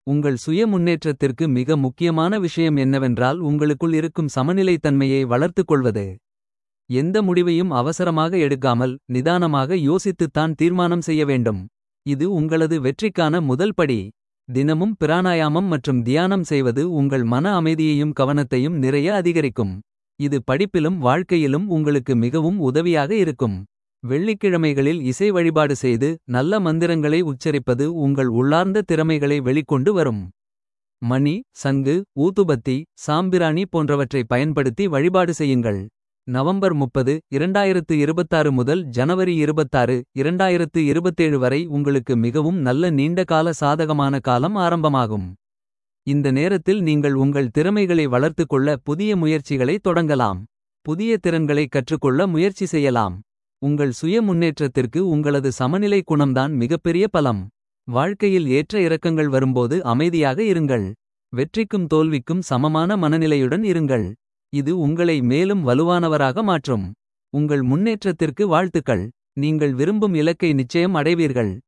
உங்கள் சுய முன்னேற்றத்திற்கு மிக முக்கியமான விஷயம் என்னவென்றால் உங்களுக்குள் இருக்கும் சமநிலைத்தன்மையை வளர்த்துக் கொள்வது. எந்த முடிவையும் அவசரமாக எடுக்காமல் நிதானமாக யோசித்துத்தான் தீர்மானம் செய்ய வேண்டும். இது உங்களது வெற்றிக்கான முதல் படி. தினமும் பிராணாயாமம் மற்றும் தியானம் செய்வது உங்கள் மன அமைதியையும் கவனத்தையும் நிறைய அதிகரிக்கும். இது படிப்பிலும் வாழ்க்கையிலும் உங்களுக்கு மிகவும் உதவியாக இருக்கும். வெள்ளிக்கிழமைகளில் இசை வழிபாடு செய்து நல்ல மந்திரங்களை உச்சரிப்பது உங்கள் உள்ளார்ந்த திறமைகளை வெளிக்கொண்டு வரும். மணி சங்கு ஊதுபத்தி சாம்பிராணி போன்றவற்றை பயன்படுத்தி வழிபாடு செய்யுங்கள். நவம்பர் முப்பது 2026 முதல் ஜனவரி 26 2027 வரை உங்களுக்கு மிகவும் நல்ல நீண்டகால சாதகமான காலம் ஆரம்பமாகும். இந்த நேரத்தில் நீங்கள் உங்கள் திறமைகளை வளர்த்துக் கொள்ள புதிய முயற்சிகளை தொடங்கலாம். புதிய திறன்களை கற்றுக்கொள்ள முயற்சி செய்யலாம். உங்கள் சுய முன்னேற்றத்திற்கு உங்களது சமநிலை குணம்தான் மிகப்பெரிய பலம். வாழ்க்கையில் ஏற்ற இறக்கங்கள் வரும்போது அமைதியாக இருங்கள். வெற்றிக்கும் தோல்விக்கும் சமமான மனநிலையுடன் இருங்கள். இது உங்களை மேலும் வலுவானவராக மாற்றும். உங்கள் முன்னேற்றத்திற்கு வாழ்த்துக்கள். நீங்கள் விரும்பும் இலக்கை நிச்சயம் அடைவீர்கள்.